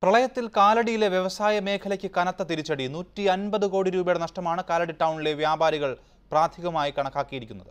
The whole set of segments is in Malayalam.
പ്രളയത്തിൽ കാലടിയിലെ വ്യവസായ മേഖലയ്ക്ക് കനത്ത തിരിച്ചടി നൂറ്റി അൻപത് കോടി രൂപയുടെ നഷ്ടമാണ് കാലടി ടൗണിലെ വ്യാപാരികൾ പ്രാഥമികമായി കണക്കാക്കിയിരിക്കുന്നത്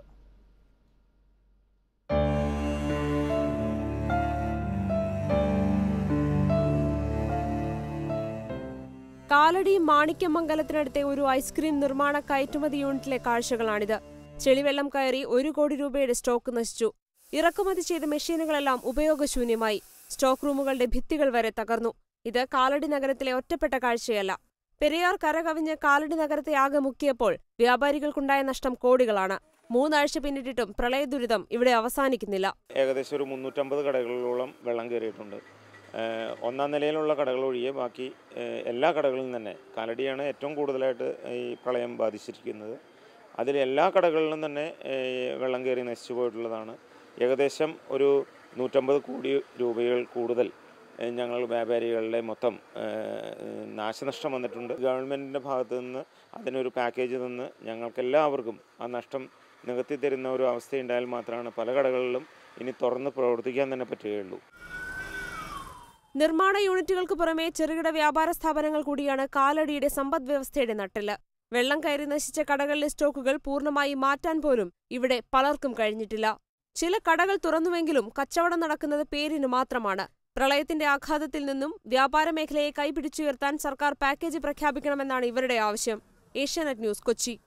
കാലടി മാണിക്യമംഗലത്തിനടുത്തെ ഒരു ഐസ്ക്രീം നിർമ്മാണ കയറ്റുമതി യൂണിറ്റിലെ കാഴ്ചകളാണിത് ചെളിവെള്ളം കയറി ഒരു കോടി രൂപയുടെ സ്റ്റോക്ക് നശിച്ചു ഇറക്കുമതി ചെയ്ത മെഷീനുകളെല്ലാം ഉപയോഗശൂന്യമായി സ്റ്റോക്ക് റൂമുകളുടെ ഭിത്തികൾ വരെ തകർന്നു ഇത് കാലടി നഗരത്തിലെ ഒറ്റപ്പെട്ട കാഴ്ചയല്ല പെരിയാർ കരകവിഞ്ഞ് കാലടി നഗരത്തെ ആകെ മുക്കിയപ്പോൾ വ്യാപാരികൾക്കുണ്ടായ നഷ്ടം കോടികളാണ് മൂന്നാഴ്ച പിന്നിട്ടിട്ടും പ്രളയദുരിതം ഇവിടെ അവസാനിക്കുന്നില്ല ഏകദേശം ഒരു മുന്നൂറ്റമ്പത് കടകളിലോളം വെള്ളം കയറിയിട്ടുണ്ട് ഏഹ് ഒന്നാം നിലയിലുള്ള കടകൾ ഒഴികെ ബാക്കി ഏഹ് എല്ലാ കടകളിലും തന്നെ കാലടിയാണ് ഏറ്റവും കൂടുതലായിട്ട് ഈ പ്രളയം ബാധിച്ചിരിക്കുന്നത് അതിൽ എല്ലാ കടകളിലും തന്നെ ഏഹ് വെള്ളം കയറി നശിച്ചു പോയിട്ടുള്ളതാണ് ഏകദേശം ഒരു നൂറ്റമ്പത് കോടി രൂപകൾ കൂടുതൽ ഏഹ് ഞങ്ങൾ വ്യാപാരികളുടെ മൊത്തം ഏഹ് നാശനഷ്ടം വന്നിട്ടുണ്ട് ഗവൺമെൻറ്റിൻ്റെ ഭാഗത്തു നിന്ന് അതിനൊരു പാക്കേജ് തന്ന് ഞങ്ങൾക്കെല്ലാവർക്കും ആ നഷ്ടം നികത്തി തരുന്ന ഒരു അവസ്ഥയുണ്ടായാൽ മാത്രമാണ് പല കടകളിലും ഇനി തുറന്ന് പ്രവർത്തിക്കാൻ തന്നെ പറ്റുകയുള്ളൂ നിർമ്മാണ യൂണിറ്റുകൾക്ക് പുറമെ ചെറുകിട വ്യാപാര സ്ഥാപനങ്ങൾ കൂടിയാണ് കാലടിയുടെ സമ്പദ് വ്യവസ്ഥയുടെ നട്ടെല്ല് വെള്ളം കയറി നശിച്ച കടകളിലെ സ്റ്റോക്കുകൾ പൂർണ്ണമായി മാറ്റാൻ പോലും ഇവിടെ പലർക്കും കഴിഞ്ഞിട്ടില്ല ചില കടകൾ തുറന്നുവെങ്കിലും കച്ചവടം നടക്കുന്നത് പേരിന് മാത്രമാണ് പ്രളയത്തിന്റെ ആഘാതത്തിൽ നിന്നും വ്യാപാര മേഖലയെ കൈപിടിച്ചുയർത്താൻ സർക്കാർ പാക്കേജ് പ്രഖ്യാപിക്കണമെന്നാണ് ഇവരുടെ ആവശ്യം ഏഷ്യാനെറ്റ് ന്യൂസ് കൊച്ചി